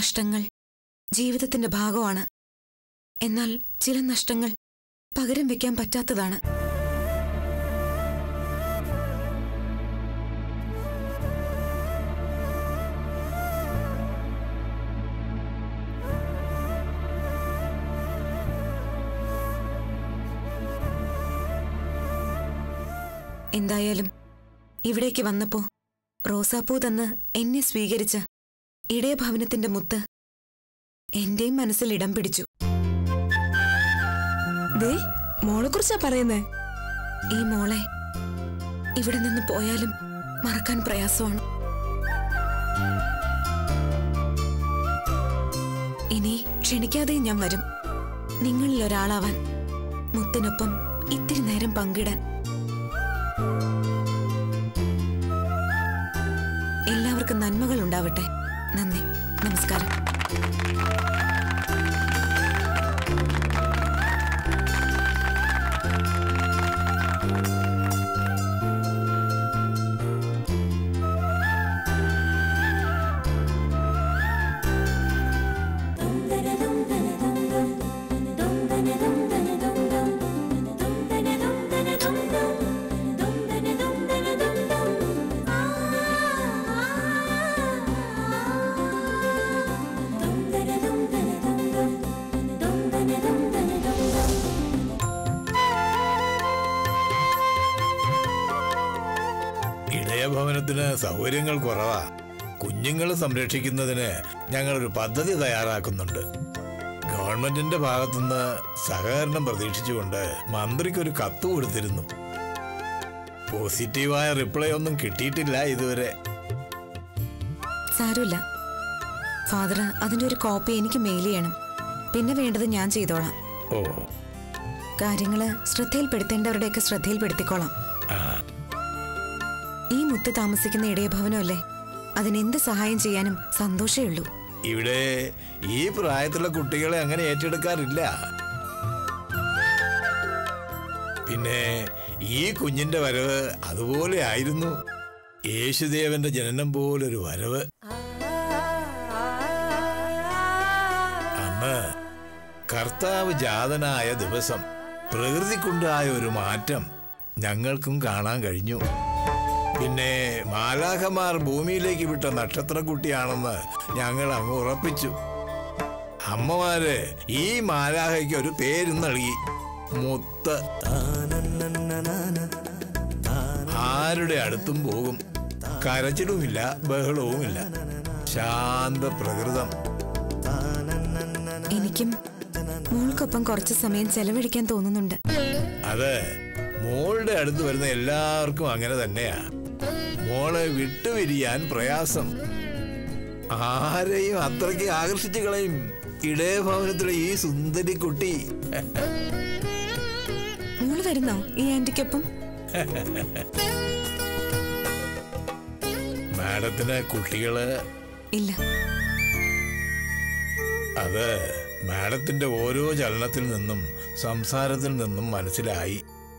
നഷ്ടങ്ങൾ ജീവിതത്തിന്റെ ഭാഗമാണ് എന്നാൽ ചില നഷ്ടങ്ങൾ പകരം വെക്കാൻ പറ്റാത്തതാണ് എന്തായാലും ഇവിടേക്ക് വന്നപ്പോ റോസാപ്പൂ തന്ന് എന്നെ സ്വീകരിച്ച ഇടയഭവനത്തിന്റെ മുത്ത് എന്റെയും മനസ്സിൽ ഇടം പിടിച്ചു ദേ മോളെ കുറിച്ചാ പറയുന്നേ ഈ മോളെ ഇവിടെ നിന്ന് പോയാലും മറക്കാൻ പ്രയാസമാണ് ഇനി ക്ഷണിക്കാതെയും ഞാൻ വരും നിങ്ങളിൽ ഒരാളാവാൻ മുത്തിനൊപ്പം ഇത്തിരി നേരം പങ്കിടാൻ എല്ലാവർക്കും നന്മകൾ ഉണ്ടാവട്ടെ നന്ദി നമസ്കാരം ഇടയഭവനത്തിന് സൗകര്യങ്ങൾ കുറവാ കുഞ്ഞുങ്ങളെ സംരക്ഷിക്കുന്നതിന് ഞങ്ങളൊരു പദ്ധതി തയ്യാറാക്കുന്നുണ്ട് ഗവൺമെന്റിന്റെ ഭാഗത്തുനിന്ന് സഹകരണം പ്രതീക്ഷിച്ചുകൊണ്ട് മന്ത്രിക്ക് ഒരു കത്ത് കൊടുത്തിരുന്നു പോസിറ്റീവായ റിപ്ലൈ ഒന്നും കിട്ടിയിട്ടില്ല ഇതുവരെ സാരമില്ല ഫാദർ അതിന്റെ ഒരു കോപ്പി എനിക്ക് മെയിൽ ചെയ്യണം പിന്നെ വേണ്ടത് ഞാൻ ചെയ്തോളാം ഓ കാര്യങ്ങള് ശ്രദ്ധയിൽപ്പെടുത്തേണ്ടവരുടെയൊക്കെ ശ്രദ്ധയിൽപ്പെടുത്തിക്കോളാം ആ ഈ മുത്ത് താമസിക്കുന്ന ഇടയഭവനമല്ലേ അതിനെന്ത് സഹായം ചെയ്യാനും സന്തോഷമേ ഉള്ളൂ ഇവിടെ ഈ പ്രായത്തിലുള്ള കുട്ടികളെ അങ്ങനെ ഏറ്റെടുക്കാറില്ല പിന്നെ ഈ കുഞ്ഞിന്റെ വരവ് അതുപോലെ ആയിരുന്നു യേശുദേവന്റെ ജനനം പോലൊരു വരവ് അന്ന് കർത്താവ് ജാതനായ ദിവസം പ്രകൃതിക്കുണ്ടായ ഒരു മാറ്റം ഞങ്ങൾക്കും കാണാൻ കഴിഞ്ഞു പിന്നെ മാലാഖമാർ ഭൂമിയിലേക്ക് വിട്ട നക്ഷത്രക്കുട്ടിയാണെന്ന് ഞങ്ങൾ അങ്ങ് ഉറപ്പിച്ചു അമ്മമാര് ഈ മാലാഖയ്ക്ക് ഒരു പേരും നൽകി മുത്ത് ആരുടെ അടുത്തും പോകും കരച്ചിലുമില്ല ബഹളവുമില്ല ശാന്ത പ്രകൃതം എനിക്കും മോൾക്കൊപ്പം കുറച്ച് സമയം ചെലവഴിക്കാൻ തോന്നുന്നുണ്ട് അത് മോളുടെ അടുത്ത് വരുന്ന എല്ലാവർക്കും അങ്ങനെ തന്നെയാ മോളെ വിട്ടുപിരിയാൻ പ്രയാസം ആരെയും അത്രയ്ക്ക് ആകർഷിച്ചു കളയും ഇടയഭവനത്തിലെ ഈ സുന്ദരി കുട്ടി മോള് വരുന്നോ ഈ ആന്റിക്കൊപ്പം മാഡത്തിന് കുട്ടികള് ഇല്ല അത് മാഡത്തിന്റെ ഓരോ ചലനത്തിൽ നിന്നും സംസാരത്തിൽ നിന്നും മനസ്സിലായി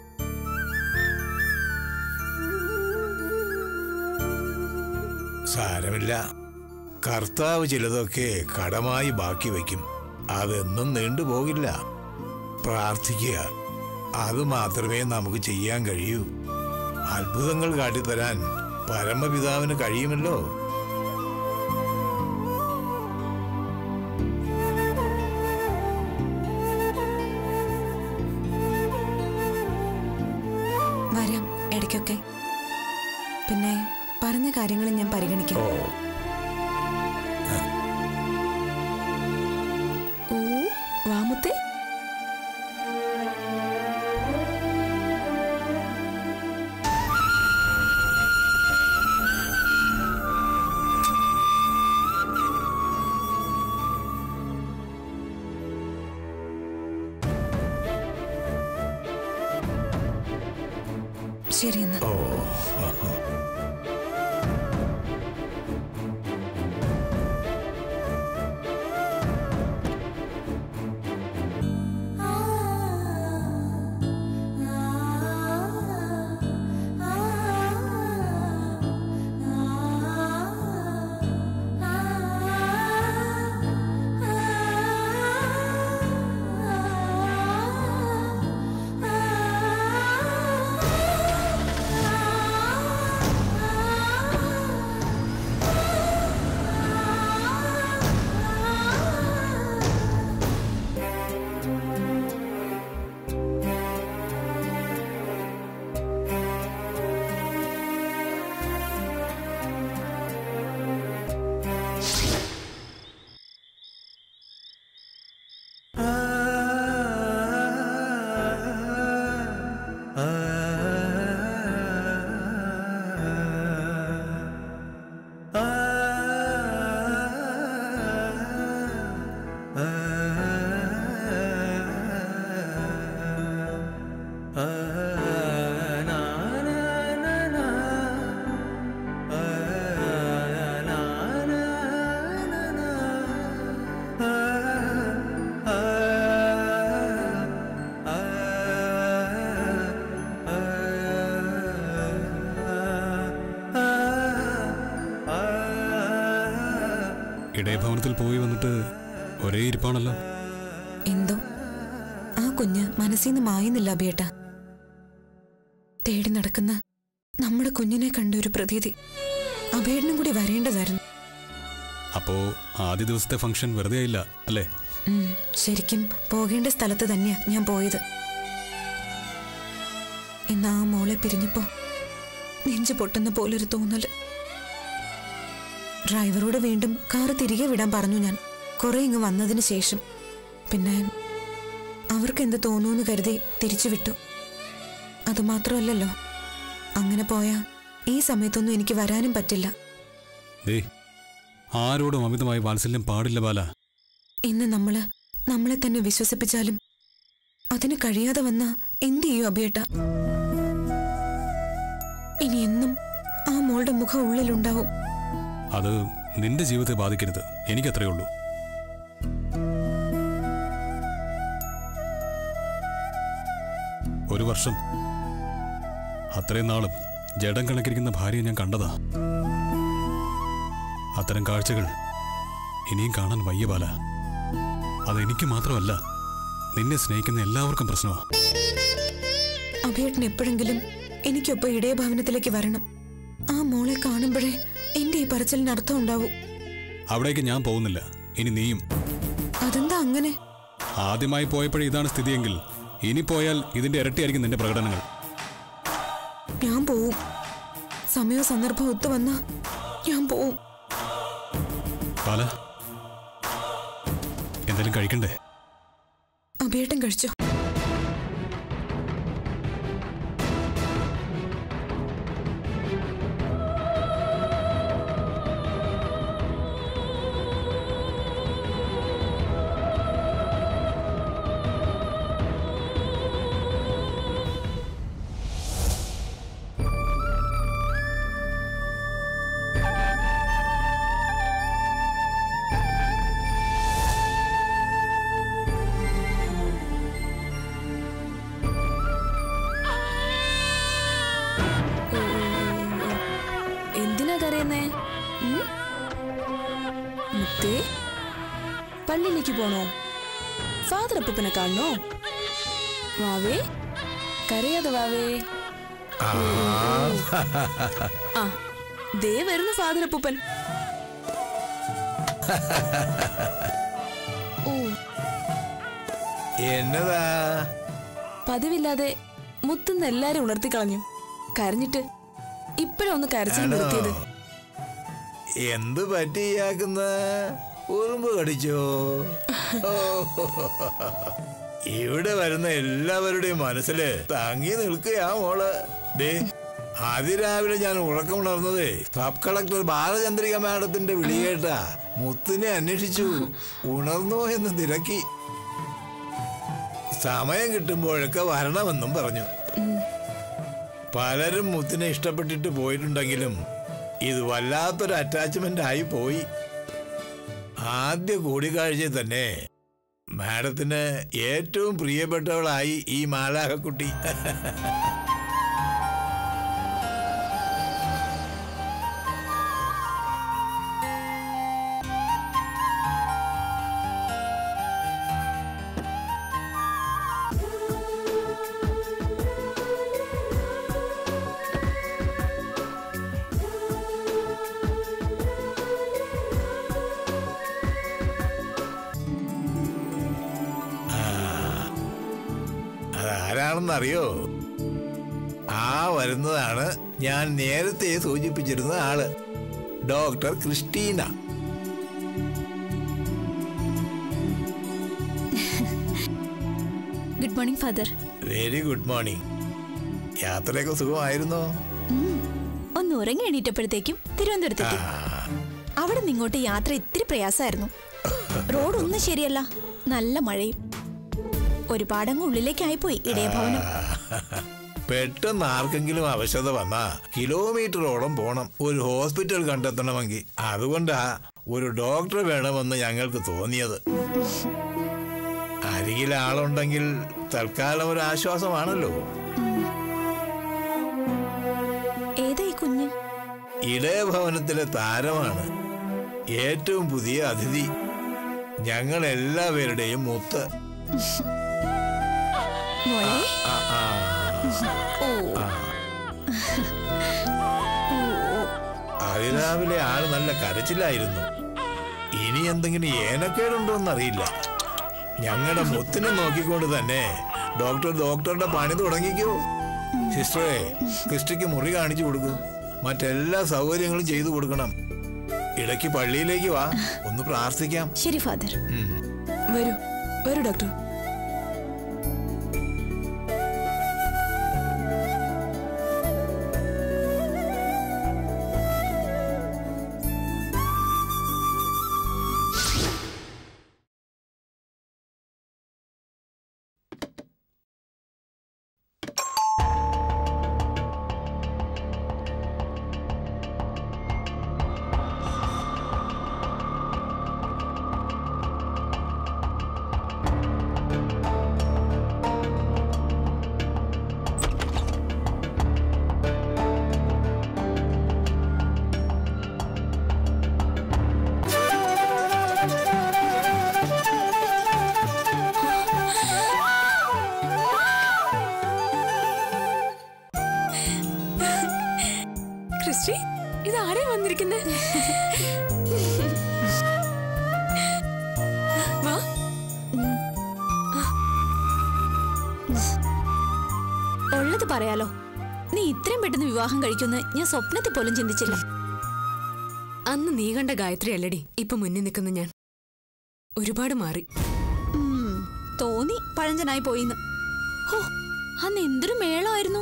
സാരമില്ല കർത്താവ് ചിലതൊക്കെ കടമായി ബാക്കി വയ്ക്കും അതെന്നും നീണ്ടുപോകില്ല പ്രാർത്ഥിക്കുക അത് മാത്രമേ നമുക്ക് ചെയ്യാൻ കഴിയൂ അത്ഭുതങ്ങൾ കാട്ടിത്തരാൻ പരമപിതാവിന് കഴിയുമല്ലോ വരാം ഇടയ്ക്കൊക്കെ പിന്നെ പറഞ്ഞ കാര്യങ്ങൾ ഞാൻ പരിഗണിക്കാം ഓ ഓ വാമുത്തേ ശരിയെന്നാ ഓ ഇടയഭവനത്തിൽ പോയി വന്നിട്ട് ഒരേ ഇരിപ്പാണല്ലോ എന്തോ ആ കുഞ്ഞ് മനസ്സിൽ നിന്ന് മായുന്നില്ല അഭിയേട്ട തേടി നടക്കുന്ന നമ്മുടെ കുഞ്ഞിനെ കണ്ട ഒരു പ്രതീതി അഭേടനും കൂടി വരേണ്ടതായിരുന്നു അപ്പോ ആദ്യ ദിവസത്തെ ഫംഗ്ഷൻ വെറുതെ ആയില്ല അല്ലേ ഉം, ശരിക്കും പോകേണ്ട സ്ഥലത്ത് തന്നെയാ ഞാൻ പോയത് എന്നാ ആ മോളെ പിരിഞ്ഞപ്പോ നെഞ്ചു പൊട്ടുന്ന പോലൊരു തോന്നല് ഡ്രൈവറോട് വീണ്ടും കാറ് തിരികെ വിടാൻ പറഞ്ഞു ഞാൻ കുറെ ഇങ്ങ് വന്നതിന് ശേഷം പിന്നെ അവർക്ക് എന്ത് തോന്നുമെന്ന് കരുതി തിരിച്ചു വിട്ടു അതുമാത്രമല്ലല്ലോ അങ്ങനെ പോയാ ഈ സമയത്തൊന്നും എനിക്ക് വരാനും പറ്റില്ല ദേ ആരോടും അമിതമായി വാത്സല്യം പാടില്ല ബാല ഇന്ന് നമ്മള് നമ്മളെ തന്നെ വിശ്വസിപ്പിച്ചാലും അതിന് കഴിയാതെ വന്ന എന്ത് ചെയ്യും അഭിയേട്ട ഇനി എന്നും ആ മോളുടെ മുഖം ഉള്ളിലുണ്ടാവും അത് നിന്റെ ജീവിതത്തെ ബാധിക്കരുത് എനിക്കത്രേ ഉള്ളൂ ഒരു വർഷം അത്രയും നാളും ജഡം കണക്കിരിക്കുന്ന ഭാര്യയെ ഞാൻ കണ്ടതാ അത്തരം കാഴ്ചകൾ ഇനിയും കാണാൻ വയ്യ ബാല അതെനിക്ക് മാത്രമല്ല നിന്നെ സ്നേഹിക്കുന്ന എല്ലാവർക്കും പ്രശ്നമാ അഭിയേട്ടൻ എപ്പോഴെങ്കിലും എനിക്കൊപ്പം ഇടയഭവനത്തിലേക്ക് വരണം ആ മോളെ കാണുമ്പോഴേ എന്റെ ഈ പറച്ചിലിന് അർത്ഥം ഉണ്ടാവൂ അവിടേക്ക് ഞാൻ പോകുന്നില്ല ഇനി നീയും അതെന്താ അങ്ങനെ ആദ്യമായി പോയപ്പോഴേ ഇതാണ് സ്ഥിതിയെങ്കിൽ ഇനി പോയാൽ ഇതിന്റെ ഇരട്ടിയായിരിക്കും നിന്റെ പ്രകടനങ്ങൾ ഞാൻ പോവും സമയവും സന്ദർഭവും ഒത്തു വന്നാ ഞാൻ പോവും ബാല എന്തെങ്കിലും കഴിക്കണ്ടേ അഭിയേട്ടൻ കഴിച്ചോ എന്തിനാ കരയുന്നേ ഉം? മുത്തേ പള്ളിയിലേക്ക് പോണോ ഫാദർ അപ്പൂപ്പനെ കാണണോ വാവേ കരയാതെ വാവേ ആ ദേ വരുന്നു ഫാദർ അപ്പൂപ്പൻ ഓ എന്നതാ പതിവില്ലാതെ മുത്തുന്ന് എല്ലാരും ഉണർത്തി കളഞ്ഞു കരഞ്ഞിട്ട് ഇപ്പഴാ ഒന്ന് കരച്ചിൽ നിർത്തിയത് എന്ത് പറ്റി ഇയാക്കുന്ന ഉറുമ്പ് കടിച്ചോ ഓ, ഇവിടെ വരുന്ന എല്ലാവരുടെയും മനസ്സില് തങ്ങി നിൽക്കുകയാ മോള് ദേ അതിരാവിലെ ഞാൻ ഉറക്കമുണർന്നതേ സബ് കളക്ടർ ബാലചന്ദ്രിക മാഡത്തിന്റെ വിളി കേട്ടാ മുത്തിനെ അന്വേഷിച്ചു ഉണർന്നോ എന്ന് തിരക്കി സമയം കിട്ടുമ്പോഴൊക്കെ വരണമെന്നും പറഞ്ഞു പലരും മുത്തിനെ ഇഷ്ടപ്പെട്ടിട്ട് പോയിട്ടുണ്ടെങ്കിലും ഇത് വല്ലാത്തൊരു അറ്റാച്ച്മെന്റ് ആയി പോയി ആദ്യ കൂടിക്കാഴ്ചയിൽ തന്നെ മാഡത്തിന് ഏറ്റവും പ്രിയപ്പെട്ടവളായി ഈ മാലാഹക്കുട്ടി അതാരാണെന്നറിയോ ആ വരുന്നതാണ് ഞാൻ നേരത്തെ സൂചിപ്പിച്ചിരുന്ന ആള് doctor Christina good morning father very good morning യാത്രയൊക്കെ സുഖമായിരുന്നോ ഒന്ന് ഉറങ്ങി എണീറ്റപ്പോഴത്തേക്കും തിരുവനന്തപുരത്തെത്തി അവിടെ നിങ്ങോട്ട് യാത്ര ഇത്തിരി പ്രയാസമായിരുന്നു റോഡ് ഒന്നും ശരിയല്ല നല്ല മഴയും ഒരുപാടങ്ങ് ഉള്ളിലേക്കായിപ്പോയി ഇടയഭവനം പെട്ടെന്ന് ആർക്കെങ്കിലും അവശത വന്നാ കിലോമീറ്ററോളം പോണം ഒരു ഹോസ്പിറ്റൽ കണ്ടെത്തണമെങ്കിൽ അതുകൊണ്ടാ ഒരു ഡോക്ടർ വേണമെന്ന് ഞങ്ങൾക്ക് തോന്നിയത് അരികിൽ ആളുണ്ടെങ്കിൽ തൽക്കാലം ഒരു ആശ്വാസമാണല്ലോ ഏതാ ഈ കുഞ്ഞ് ഇടയഭവനത്തിലെ താരമാണ് ഏറ്റവും പുതിയ അതിഥി ഞങ്ങൾ എല്ലാവരുടെയും മുത്ത് മോളെ ആ, ആ. ഓ അതിരാവിലെ ആള് നല്ല കരച്ചിലായിരുന്നു ഇനി എന്തെങ്കിലും ഏനക്കേടുണ്ടോന്നറിയില്ല ഞങ്ങളുടെ മുത്തിനെ നോക്കിക്കൊണ്ട് തന്നെ ഡോക്ടർ ഡോക്ടറുടെ പണി തുടങ്ങിക്കോ സിസ്റ്ററെ ക്രിസ്റ്റിക്ക് മുറി കാണിച്ചു കൊടുക്കും മറ്റെല്ലാ സൗകര്യങ്ങളും ചെയ്തു കൊടുക്കണം ഇടയ്ക്ക് പള്ളിയിലേക്ക് വാ ഒന്ന് പ്രാർത്ഥിക്കാം ശരി ഫാദർ ഉം. വരൂ വരൂ ഡോക്ടർ ക്രിസ്റ്റി ഇത് ആരാ വന്നിരിക്കുന്നേ വാ ഉള്ളത് പറയാലോ നീ ഇത്രയും പെട്ടെന്ന് വിവാഹം കഴിക്കുമെന്ന് ഞാൻ സ്വപ്നത്തിൽ പോലും ചിന്തിച്ചില്ല അന്ന് നീ കണ്ട ഗായത്രി അല്ലടി ഇപ്പൊ മുന്നിൽ നിൽക്കുന്ന ഞാൻ ഒരുപാട് മാറി ഉം, തോന്നി പഴഞ്ചനായി പോയിന്ന് ഹോ അന്ന് എന്തൊരു മേളമായിരുന്നു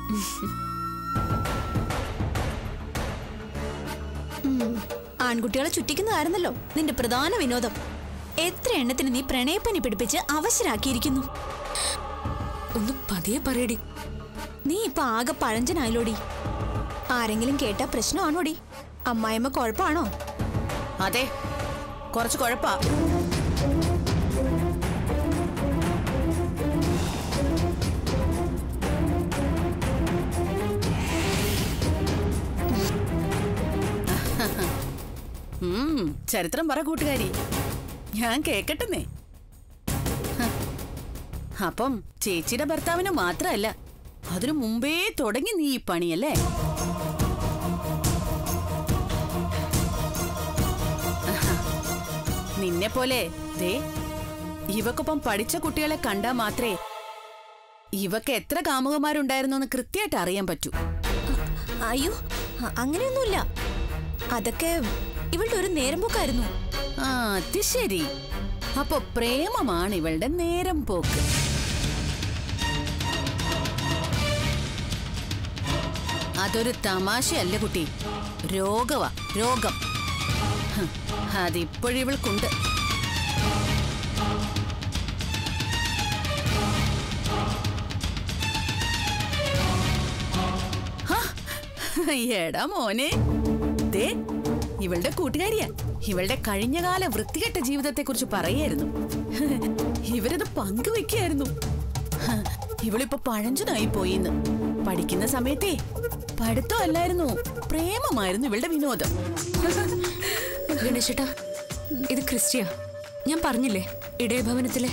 ഉം, ആൺകുട്ടികളെ ചുറ്റിക്കുന്നതായിരുന്നല്ലോ നിന്റെ പ്രധാന വിനോദം എത്ര എണ്ണത്തിന് നീ പ്രണയപ്പനി പിടിപ്പിച്ച് അവശരാക്കിയിരിക്കുന്നു ഒന്ന് പതിയെ പറയടി നീ ഇപ്പൊ ആകെ പഴഞ്ചനായല്ലോടി ആരെങ്കിലും കേട്ടാ പ്രശ്നമാണോടി അമ്മായിമ്മ കുഴപ്പമാണോ അതെ കുറച്ച് കുഴപ്പാ ഉം, ചരിത്രം പറ കൂട്ടുകാരി ഞാൻ കേക്കട്ടെന്നേ ഹ. അപ്പം ചേച്ചിയുടെ ഭർത്താവിന് മാത്രമല്ല അതിനു മുമ്പേ തുടങ്ങി നീ ഈ പണിയല്ലേ നിന്നെ പോലെ ദേ ഇവക്കൊപ്പം പഠിച്ച കുട്ടികളെ കണ്ടാ മാത്രേ ഇവക്ക് എത്ര കാമുകന്മാരുണ്ടായിരുന്നു എന്ന് കൃത്യമായിട്ട് അറിയാൻ പറ്റൂ അയ്യോ അ- അങ്ങനെയൊന്നുമില്ല അതൊക്കെ ഇവളുടെ ഒരു നേരമ്പോക്കായിരുന്നു ആ അത് ശരി അപ്പൊ പ്രേമമാണ് ഇവളുടെ നേരം പോക്ക് അതൊരു തമാശയല്ല കുട്ടി രോഗവാ രോഗം ഹ്, അതിപ്പോഴിവൾക്കുണ്ട് ഹ, എടാ മോനെ ദേ ഇവളുടെ കൂട്ടുകാരിയാ ഇവളുടെ കഴിഞ്ഞകാല വൃത്തികെട്ട ജീവിതത്തെ കുറിച്ച് പറയായിരുന്നു ഇവരത് പങ്കുവെക്കായിരുന്നു ഇവളിപ്പോ പഴഞ്ചനായി പോയിന്ന് പഠിക്കുന്ന സമയത്തേ പഠിത്തം അല്ലായിരുന്നു പ്രേമമായിരുന്നു ഇവളുടെ വിനോദം ഗണേശേട്ടാ ഇത് ക്രിസ്റ്റിയ ഞാൻ പറഞ്ഞില്ലേ ഇടയഭവനത്തിലെ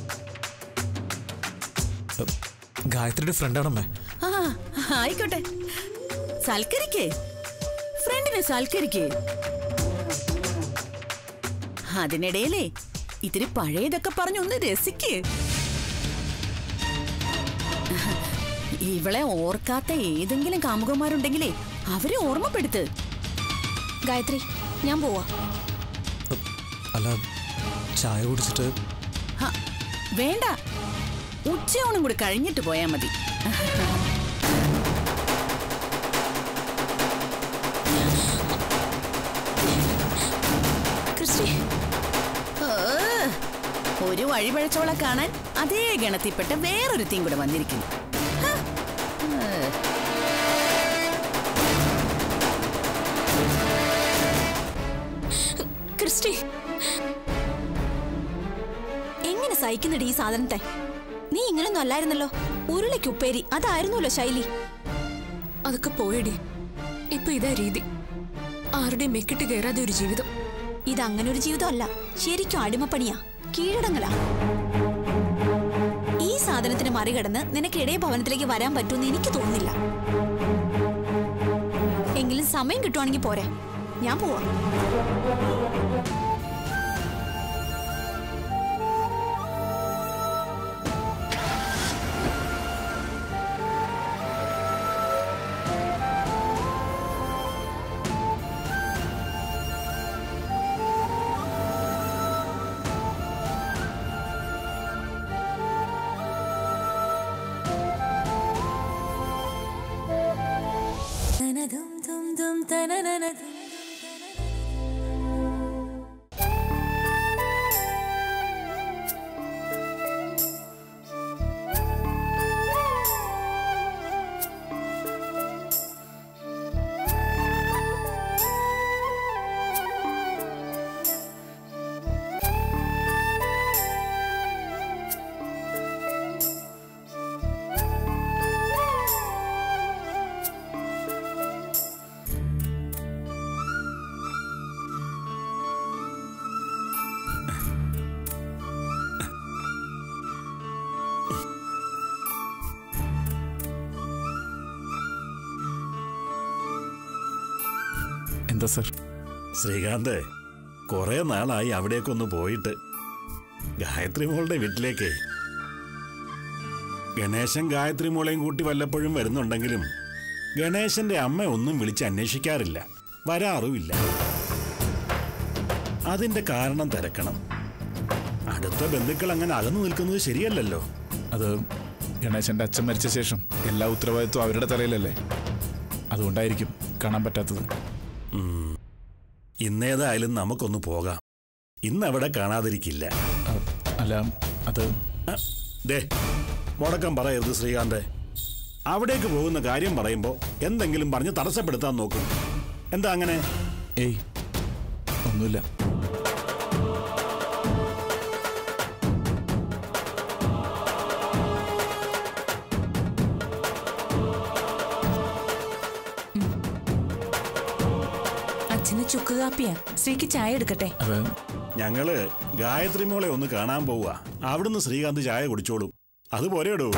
ഗായത്രിയുടെ ഫ്രണ്ടാണമ്മേ ആ ആയിക്കോട്ടെ സൽക്കരിക്കേ ഫ്രണ്ടിനെ സൽക്കരിക്കേ അതിനിടയിലേ ഇത്തിരി പഴയതൊക്കെ പറഞ്ഞൊന്ന് രസിക്കേ ഇവളെ ഓർക്കാത്ത ഏതെങ്കിലും കാമുകന്മാരുണ്ടെങ്കിലേ അവരെ ഓർമ്മപ്പെടുത്ത് ഗായത്രി ഞാൻ പോവാ അല്ല ചായ കുടിച്ചിട്ട് ഹ, വേണ്ട ഉച്ചയോണം കൂടി കഴിഞ്ഞിട്ട് പോയാ മതി ക്രിസ്റ്റി ഏ, ഒരു ഈ വഴിപഴച്ചോളെ കാണാൻ അതേ ഗണത്തിൽപ്പെട്ട വേറൊരുത്തിയും കൂടെ വന്നിരിക്കുന്നു ഹ. ഏ. ക്രിസ്റ്റി എങ്ങനെ സഹിക്കുന്നുണ്ട് ഈ സാധനത്തെ നീ ഇങ്ങനൊന്നും അല്ലായിരുന്നല്ലോ ഉരുളയ്ക്ക് ഉപ്പേരി അതായിരുന്നല്ലോ ശൈലി അതൊക്കെ പോയടി ഇപ്പൊ ഇതാ രീതി ആരുടെയും മെക്കിട്ട് കയറാതെ ഒരു ജീവിതം ഇത് അങ്ങനെ ഒരു ജീവിതമല്ല ശരിക്കും അടിമപ്പണിയാ കീഴടങ്ങലാ ഈ സാധനത്തിന് മറികടന്ന് നിനക്ക് ഇടയ ഭവനത്തിലേക്ക് വരാൻ പറ്റുമെന്ന് എനിക്ക് തോന്നുന്നില്ല എങ്കിലും സമയം കിട്ടുവാണെങ്കിൽ പോരെ ഞാൻ പോവാം എന്താ സർ ശ്രീകാന്ത് കുറെ നാളായി അവിടേക്കൊന്ന് പോയിട്ട് ഗായത്രി മോളുടെ വീട്ടിലേക്ക് ഗണേശൻ ഗായത്രി മോളെയും കൂട്ടി വല്ലപ്പോഴും വരുന്നുണ്ടെങ്കിലും ഗണേശന്റെ അമ്മ ഒന്നും വിളിച്ച് അന്വേഷിക്കാറില്ല വരാറുമില്ല അതിന്റെ കാരണം തിരക്കണം അടുത്ത ബന്ധുക്കൾ അങ്ങനെ അകന്നു നിൽക്കുന്നത് ശരിയല്ലല്ലോ അത് ഗണേശന്റെ അച്ഛൻ മരിച്ച ശേഷം എല്ലാ ഉത്തരവാദിത്വം അവരുടെ തലയിലല്ലേ അതുകൊണ്ടായിരിക്കും കാണാൻ പറ്റാത്തത് ഉം. ഇന്നേതായാലും നമുക്കൊന്ന് പോകാം ഇന്ന് അവിടെ കാണാതിരിക്കില്ല അ- അല്ല അത് അ, ദേ മുടക്കം പറയരുത് ശ്രീകാന്ത് അവിടേക്ക് പോകുന്ന കാര്യം പറയുമ്പോൾ എന്തെങ്കിലും പറഞ്ഞ് തടസ്സപ്പെടുത്താൻ നോക്കും എന്താ അങ്ങനെ ഏയ് ഒന്നുമില്ല അച്ഛന് ചുക്ക് കാപ്പിയാ ശ്രീക്ക് ചായ എടുക്കട്ടെ അത് ഞങ്ങള് ഗായത്രി മോളെ ഒന്ന് കാണാൻ പോവുക അവിടുന്ന് ശ്രീകാന്ത് ചായ കുടിച്ചോളും അതുപോലെയോ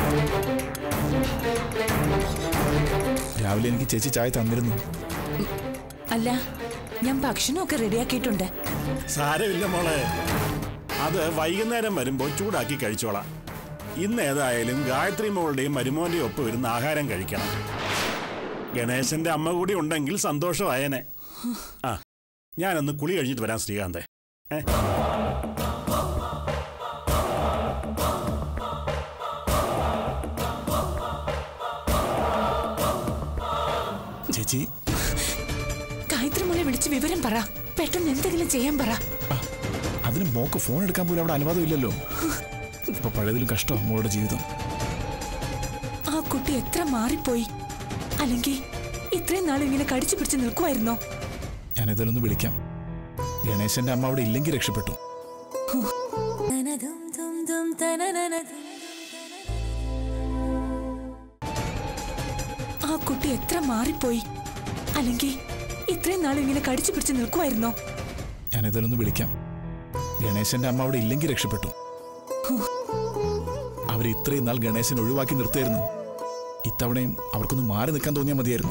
രാവിലെ എനിക്ക് ചേച്ചി ചായ തന്നിരുന്നു അല്ല ഞാൻ ഭക്ഷണമൊക്കെ റെഡിയാക്കിയിട്ടുണ്ട് സാരമില്ല മോളെ അത് വൈകുന്നേരം വരുമ്പോൾ ചൂടാക്കി കഴിച്ചോളാം ഇന്ന് ഏതായാലും ഗായത്രി മോളുടെയും മരുമോന്റെയും ഒപ്പം ഇരുന്ന് ആഹാരം കഴിക്കണം ഗണേശന്റെ അമ്മ കൂടി ഉണ്ടെങ്കിൽ സന്തോഷമായേനെ ആ ഞാനൊന്ന് കുളി കഴിഞ്ഞിട്ട് വരാം ശ്രീകാന്തേ ഏ ചേച്ചി ഗായത്രി മോളെ വിളിച്ച് വിവരം പറ പെട്ടെന്ന് എന്തെങ്കിലും ചെയ്യാൻ പറ ആ, അതിന് മോക്ക് ഫോൺ എടുക്കാൻ പോലും അവിടെ അനുവാദം ഇല്ലല്ലോ ഇപ്പൊ പഴയതിലും കഷ്ടം മോളുടെ ജീവിതം ആ കുട്ടി എത്ര മാറിപ്പോയി അല്ലെങ്കിൽ ഇത്രയും നാൾ ഇങ്ങനെ കടിച്ചു പിടിച്ച് നിൽക്കുമായിരുന്നോ ഞാൻ ഏതായാലും വിളിക്കാം ഗണേശന്റെ അമ്മ അവിടെ ഇല്ലെങ്കിൽ രക്ഷപ്പെട്ടു ആ കുട്ടി എത്ര മാറിപ്പോയി അല്ലെങ്കിൽ ഇത്രയും നാൾ ഇങ്ങനെ കടിച്ചു പിടിച്ച് നിൽക്കുമായിരുന്നോ ഞാൻ ഏതായാലും വിളിക്കാം ഗണേശന്റെ അമ്മ അവിടെ ഇല്ലെങ്കിൽ രക്ഷപ്പെട്ടു അവർ ഇത്രയും നാൾ ഗണേശൻ ഒഴിവാക്കി നിർത്തായിരുന്നു ഇത്തവണയും അവർക്കൊന്ന് മാറി നിൽക്കാൻ തോന്നിയാൽ മതിയായിരുന്നു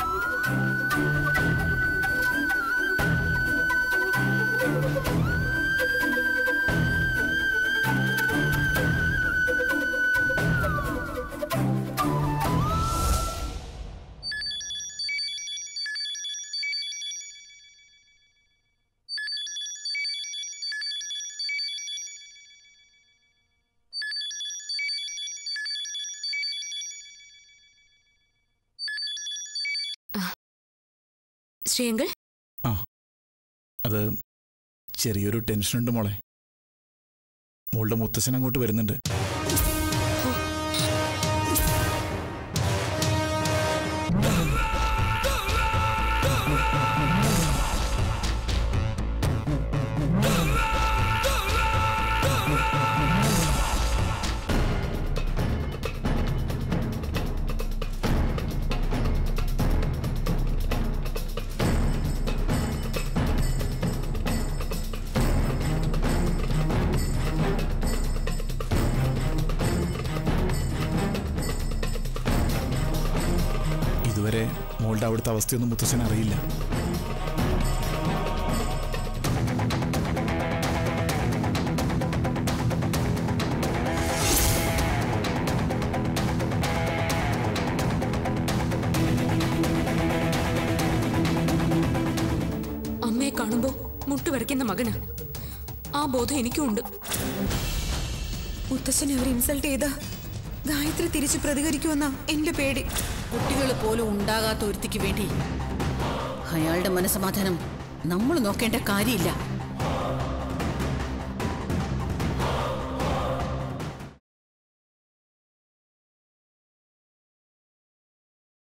ശ്രീയങ്കൾ അത് ചെറിയൊരു ടെൻഷനുണ്ട് മോളെ മോളുടെ മുത്തശ്ശൻ അങ്ങോട്ട് വരുന്നുണ്ട് ഇതുവരെ മോളുടെ അവിടുത്തെ അവസ്ഥയൊന്നും മുത്തശ്ശൻ അറിയില്ല അമ്മയെ കാണുമ്പോ മുട്ടുവരയ്ക്കുന്ന മകന് ആ ബോധം എനിക്കുണ്ട് മുത്തശ്ശനെ അവർ ഇൻസൾട്ട് ചെയ്ത ഗായത്രി തിരിച്ച് പ്രതികരിക്കുമെന്നാ എന്റെ പേടി കുട്ടികൾ പോലും ഉണ്ടാകാത്ത ഒരുത്തിക്ക് വേണ്ടി അയാളുടെ മനസമാധാനം നമ്മൾ നോക്കേണ്ട കാര്യമില്ല